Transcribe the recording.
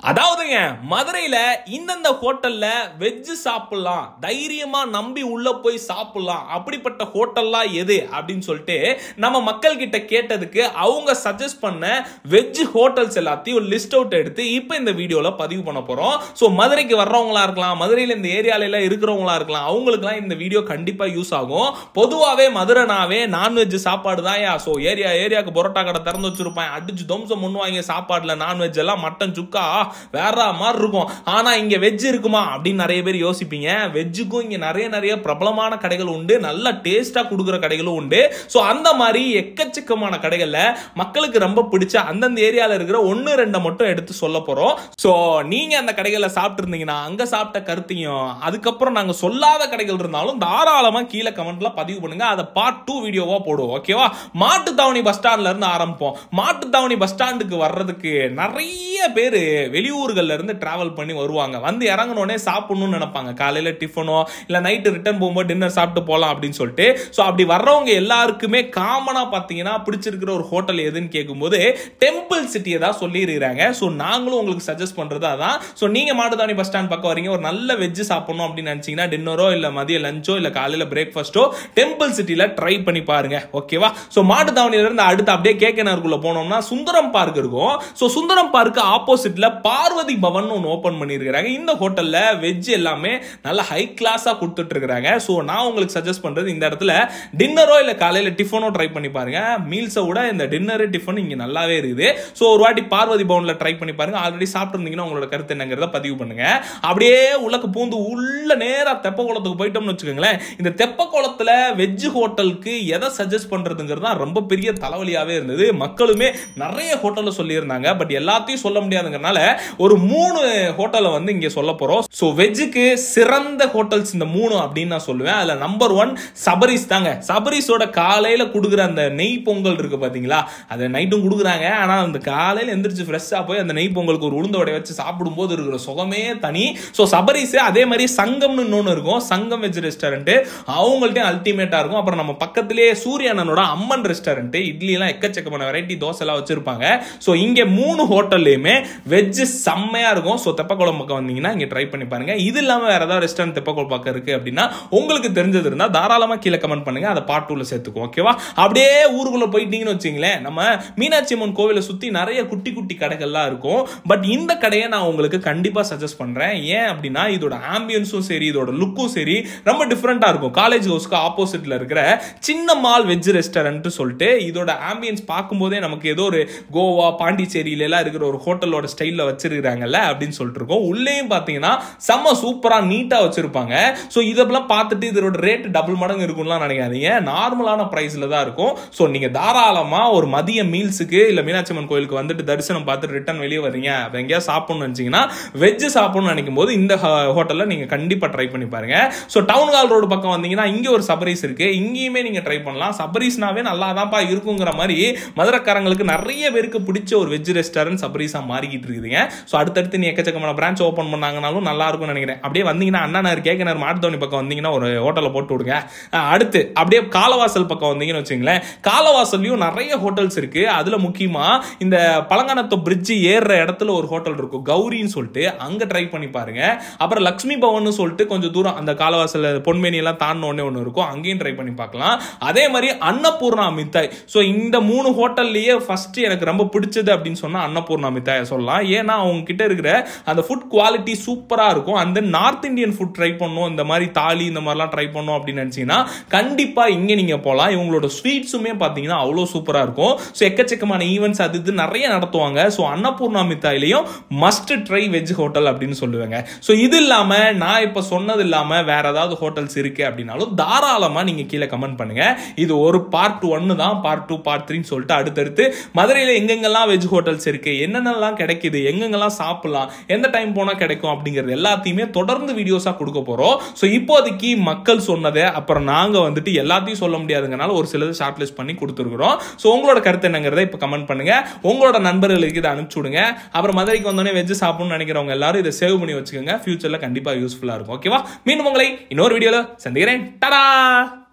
அதாவதுங்க மதுரையில இந்தந்த ஹோட்டல்ல வெஜ் சாப்பிடலாம் தைரியமா நம்பி உள்ள போய் சாப்பிடலாம் அப்படிப்பட்ட ஹோட்டல்லாம் எது அப்படின்னு சொல்லிட்டு நம்ம மக்கள் கிட்ட கேட்டதுக்கு அவங்க சஜஸ்ட் பண்ண வெஜ் ஹோட்டல்ஸ் எல்லாத்தையும் ஒரு லிஸ்ட் அவுட் எடுத்து இப்போ இந்த வீடியோல பதிவு பண்ண போறோம் ஸோ மதுரைக்கு வர்றவங்களா இருக்கலாம் மதுரையில இந்த ஏரியால எல்லாம் இருக்கிறவங்களா இருக்கலாம் அவங்களுக்குலாம் இந்த வீடியோ கண்டிப்பா யூஸ் ஆகும் பொதுவாகவே மதுரைனாவே நான்வெஜ் சாப்பாடு தான் யா ஸோ ஏரியா ஏரியாவுக்கு பரோட்டா கடை திறந்து வச்சிருப்பேன் அடிச்சு தம்சம் பண்ணுவாங்க சாப்பாடுல நான்வெஜ் எல்லாம் மட்டன் சுக்கா வேற மாதிரி இருக்கும் ஆனா இங்க வெஜ் இருக்குமா அப்படின்னு நிறைய பேர் யோசிப்பீங்க வெஜ்ஜுக்கும் இங்க நிறைய நிறைய பிரபலமான கடைகள் உண்டு நல்ல டேஸ்டா கொடுக்குற கடைகளும் உண்டு ஸோ அந்த மாதிரி எக்கச்சக்கமான கடைகள்ல மக்களுக்கு ரொம்ப பிடிச்ச அந்தந்த ஏரியால இருக்கிற ஒன்னு ரெண்டை மட்டும் எடுத்து சொல்ல போறோம் ஸோ நீங்க அந்த கடைகள்ல சாப்பிட்டு இருந்தீங்கன்னா அங்க சாப்பிட்ட கருத்தையும் அதுக்கப்புறம் நாங்க சொல்லாத கடைகள் இருந்தாலும் தாராளமா கீழே கமெண்ட்ல பதிவு பண்ணுங்க அதை பார்ட் டூ வீடியோவா போடுவோம் ஓகேவா மாட்டுத்தாவணி பஸ் ஸ்டாண்ட்ல இருந்து ஆரம்பிப்போம் மாட்டுத்தாவணி பஸ் ஸ்டாண்டுக்கு வர்றதுக்கு நிறைய பேர் வெளியூர்கள்ல இருந்து டிராவல் பண்ணி வருவாங்க வந்து இறங்கினோடனே சாப்பிடணும்னு நினைப்பாங்க காலையில டிஃபனோ இல்ல நைட்டு ரிட்டர்ன் போகும்போது டின்னர் சாப்பிட்டு போகலாம் அப்படின்னு சொல்லிட்டு ஸோ அப்படி வர்றவங்க எல்லாருக்குமே காமனா பார்த்தீங்கன்னா பிடிச்சிருக்கிற ஒரு ஹோட்டல் எதுன்னு கேட்கும்போது டெம்பிள் சிட்டியை தான் சொல்லியிருக்கிறாங்க ஸோ நாங்களும் உங்களுக்கு சஜஸ்ட் பண்றது அதான் ஸோ நீங்க மாட்டுத்தாவணி பஸ் ஸ்டாண்ட் பக்கம் வரீங்க ஒரு நல்ல வெஜ் சாப்பிடணும் அப்படின்னு நினைச்சீங்கன்னா டின்னரோ இல்ல மதிய லஞ்சோ இல்ல காலையில பிரேக்ஃபாஸ்ட்டோ டெம்பிள் சிட்டில ட்ரை பண்ணி பாருங்க ஓகேவா ஸோ மாட்டுத்தாவணியில இருந்து அடுத்து அப்படியே கேக்கனருக்குள்ள போனோம்னா சுந்தரம் பார்க் இருக்கும் ஸோ சுந்தரம் பார்க் ஆப்போசிட்ல பார்வதி பவன் ஒன்று ஓப்பன் பண்ணியிருக்கிறாங்க இந்த ஹோட்டல்ல வெஜ் எல்லாமே நல்ல ஹை கிளாஸா கொடுத்துட்டு இருக்காங்க ஸோ நான் உங்களுக்கு சஜஸ்ட் பண்றது இந்த இடத்துல டின்னரோ இல்ல காலையில டிஃபனோ ட்ரை பண்ணி பாருங்க மீல்ஸை விட இந்த டின்னர் டிஃபன் இங்க நல்லாவே இருக்குது ஸோ ஒரு வாட்டி பார்வதி பவன்ல ட்ரை பண்ணி பாருங்க ஆல்ரெடி சாப்பிட்டு இருந்தீங்கன்னா உங்களோட கருத்து என்னங்கிறத பதிவு பண்ணுங்க அப்படியே உள்ளக்கு பூந்து உள்ள நேரா தெப்ப குளத்துக்கு போயிட்டோம்னு வச்சுக்கோங்களேன் இந்த தெப்ப குளத்துல வெஜ் ஹோட்டலுக்கு எதை சஜஸ்ட் பண்றதுங்கிறது தான் ரொம்ப பெரிய தலைவலியாவே இருந்தது மக்களுமே நிறைய ஹோட்டல்ல சொல்லியிருந்தாங்க பட் எல்லாத்தையும் சொல்ல முடியாதுங்கிறனால ஒரு மூணு ஹோட்டலை வந்து இங்க சொல்ல போறோம் ஸோ வெஜ்ஜுக்கு சிறந்த ஹோட்டல்ஸ் இந்த மூணு அப்படின்னு நான் சொல்லுவேன் அதுல நம்பர் ஒன் சபரிஸ் தாங்க சபரிஸோட காலையில கொடுக்குற அந்த நெய் பொங்கல் இருக்கு பாத்தீங்களா அதை நைட்டும் கொடுக்குறாங்க ஆனா அந்த காலையில எந்திரிச்சு ஃப்ரெஷ்ஷா போய் அந்த நெய் பொங்கலுக்கு ஒரு உளுந்த வடை வச்சு சாப்பிடும்போது இருக்கிற சுகமே தனி ஸோ சபரிஸ் அதே மாதிரி சங்கம்னு இன்னொன்று இருக்கும் சங்கம் வெஜ் ரெஸ்டாரண்ட் அவங்கள்ட்டையும் அல்டிமேட்டா இருக்கும் அப்புறம் நம்ம பக்கத்திலேயே சூரிய அண்ணனோட அம்மன் ரெஸ்டாரண்ட் இட்லி எல்லாம் எக்கச்சக்கமான வெரைட்டி தோசை எல்லாம் வச்சிருப்பாங்க ஸோ இங்க மூணு ஹோட்டல்லையுமே வெஜ் செம்மையா இருக்கும் ஸோ தெப்பக்குளம் பக்கம் வந்தீங்கன்னா இங்க ட்ரை பண்ணி பாருங்க இது இல்லாம வேற ஏதாவது ரெஸ்டாரண்ட் தெப்பக்குளம் பக்கம் இருக்கு அப்படின்னா உங்களுக்கு தெரிஞ்சது இருந்தா தாராளமா கீழே கமெண்ட் பண்ணுங்க அதை பார்ட் டூல சேர்த்துக்குவோம் ஓகேவா அப்படியே ஊருக்குள்ள போயிட்டீங்கன்னு வச்சுங்களேன் நம்ம மீனாட்சி அம்மன் கோவிலை சுத்தி நிறைய குட்டி குட்டி கடைகள்லாம் இருக்கும் பட் இந்த கடையை நான் உங்களுக்கு கண்டிப்பா சஜஸ்ட் பண்றேன் ஏன் அப்படின்னா இதோட ஆம்பியன்ஸும் சரி இதோட லுக்கும் சரி ரொம்ப டிஃப்ரெண்டா இருக்கும் காலேஜ் ஹவுஸ்க்கு ஆப்போசிட்ல இருக்கிற சின்ன மால் வெஜ் ரெஸ்டாரண்ட் சொல்லிட்டு இதோட ஆம்பியன்ஸ் பார்க்கும்போதே நமக்கு ஏதோ ஒரு கோவா பாண்டிச்சேரியில எல்லாம் இருக்கிற ஒரு ஹோட்டலோட ஸ்டைல்ல வச்சிருக்காங்கல்ல அப்படின்னு சொல்லிட்டு இருக்கோம் உள்ளேயும் பாத்தீங்கன்னா செம்ம சூப்பரா நீட்டா வச்சிருப்பாங்க ஸோ இதெல்லாம் பார்த்துட்டு இதோட ரேட் டபுள் மடங்கு இருக்கும்லாம் நினைக்காதீங்க நார்மலான பிரைஸ்ல தான் இருக்கும் ஸோ நீங்க தாராளமா ஒரு மதிய மீல்ஸுக்கு இல்ல மீனாட்சி அம்மன் கோயிலுக்கு வந்துட்டு தரிசனம் பார்த்துட்டு ரிட்டர்ன் வெளியே வரீங்க அப்ப எங்கேயாவது சாப்பிடணும்னு நினைச்சீங்கன்னா வெஜ் சாப்பிடணும்னு நினைக்கும் போது இந்த ஹோட்டல்ல நீங்க கண்டிப்பா ட்ரை பண்ணி பாருங்க ஸோ டவுன் ஹால் ரோடு பக்கம் வந்தீங்கன்னா இங்க ஒரு சபரிஸ் இருக்கு இங்கேயுமே நீங்க ட்ரை பண்ணலாம் சபரிஸ்னாவே நல்லா தான்ப்பா இருக்குங்கிற மாதிரி மதுரக்காரங்களுக்கு நிறைய பேருக்கு பிடிச்ச ஒரு வெஜ் ரெஸ்டாரண்ட் சபரிஸா மாறிக்கிட்டு இருக்குதுங்க ஸோ அடுத்தடுத்து நீ எக்கச்சக்கமான பிரான்ச் ஓப்பன் பண்ணாங்கனாலும் நல்லா இருக்கும்னு நினைக்கிறேன் அப்படியே வந்தீங்கன்னா அண்ணா நகர் கேக்கனர் மாட்டுத்தவணி பக்கம் வந்தீங்கன்னா ஒரு ஹோட்டலை போட்டு விடுங்க அஹ் அடுத்து அப்படியே காலவாசல் பக்கம் வந்தீங்கன்னு வச்சுங்களேன் காலவாசல்லையும் நிறைய ஹோட்டல்ஸ் இருக்கு அதுல முக்கியமா இந்த பழங்கானத்து பிரிட்ஜ் ஏறுற இடத்துல ஒரு ஹோட்டல் இருக்கும் கௌரின்னு சொல்லிட்டு அங்க ட்ரை பண்ணி பாருங்க அப்புறம் லக்ஷ்மி பவன் சொல்லிட்டு கொஞ்சம் தூரம் அந்த காலவாசல் பொன்மேனி எல்லாம் தாண்டின உடனே ஒன்று இருக்கும் அங்கேயும் ட்ரை பண்ணி பார்க்கலாம் அதே மாதிரி அன்னபூர்ணா மித்தாய் ஸோ இந்த மூணு ஹோட்டல்லையே ஃபர்ஸ்ட் எனக்கு ரொம்ப பிடிச்சது அப்படின்னு சொன்னா அன்னபூர்ணா மித்தாயை சொல்லலாம் ஏன்னா அவங்க கிட்ட இருக்கிற அந்த ஃபுட் குவாலிட்டி சூப்பரா இருக்கும் அந்த நார்த் இந்தியன் ஃபுட் ட்ரை பண்ணும் இந்த மாதிரி தாலி இந்த மாதிரிலாம் ட்ரை பண்ணும் அப்படின்னு நினைச்சீங்கன்னா கண்டிப்பா இங்க நீங்க போகலாம் இவங்களோட ஸ்வீட்ஸுமே பார்த்தீங்கன்னா அவ்வளோ சூப்பரா இருக்கும் ஸோ எக்கச்சக்கமான ஈவெண்ட்ஸ் அது இது நிறைய நடத்துவாங்க ஸோ அன்னபூர்ணா மித்தாயிலையும் மஸ்ட் ட்ரை வெஜ் ஹோட்டல் அப்படின்னு சொல்லுவாங்க ஸோ இது இல்லாம நான் இப்போ சொன்னது இல்லாம வேற ஏதாவது ஹோட்டல்ஸ் இருக்கு அப்படின்னாலும் தாராளமா நீங்க கீழே கமெண்ட் பண்ணுங்க இது ஒரு பார்ட் ஒன்னு தான் பார்ட் டூ பார்ட் த்ரீன்னு சொல்லிட்டு அடுத்தடுத்து மதுரையில எங்கெங்கெல்லாம் வெஜ் ஹோட்டல்ஸ் இருக்கு என்னென்னலாம் கிடைக்குது எங்கெங்கெல்லாம் சாப்பிடலாம் எந்த டைம் போனா கிடைக்கும் அப்படிங்கிறது எல்லாத்தையுமே தொடர்ந்து வீடியோஸா கொடுக்க போறோம் ஸோ இப்போதைக்கு மக்கள் சொன்னதை அப்புறம் நாங்க வந்துட்டு எல்லாத்தையும் சொல்ல முடியாதுங்கனால ஒரு சிலது ஷார்ட் லிஸ்ட் பண்ணி கொடுத்துருக்குறோம் ஸோ உங்களோட கருத்து என்னங்கிறத இப்போ கமெண்ட் பண்ணுங்க உங்களோட நண்பர்களுக்கு இதை அனுப்பிச்சு விடுங்க அப்புறம் மதுரைக்கு வந்தோடனே வெஜ் சாப்பிடணும்னு நினைக்கிறவங்க எல்லாரும் இதை சேவ் பண்ணி வச்சுக்கோங்க ஃபியூச்சர்ல கண்டிப்பா யூஸ்ஃபுல்லா இருக்கும் ஓகேவா மீண்டும் உங்களை இன்னொரு வீடியோல சந்திக்கிறேன் டடா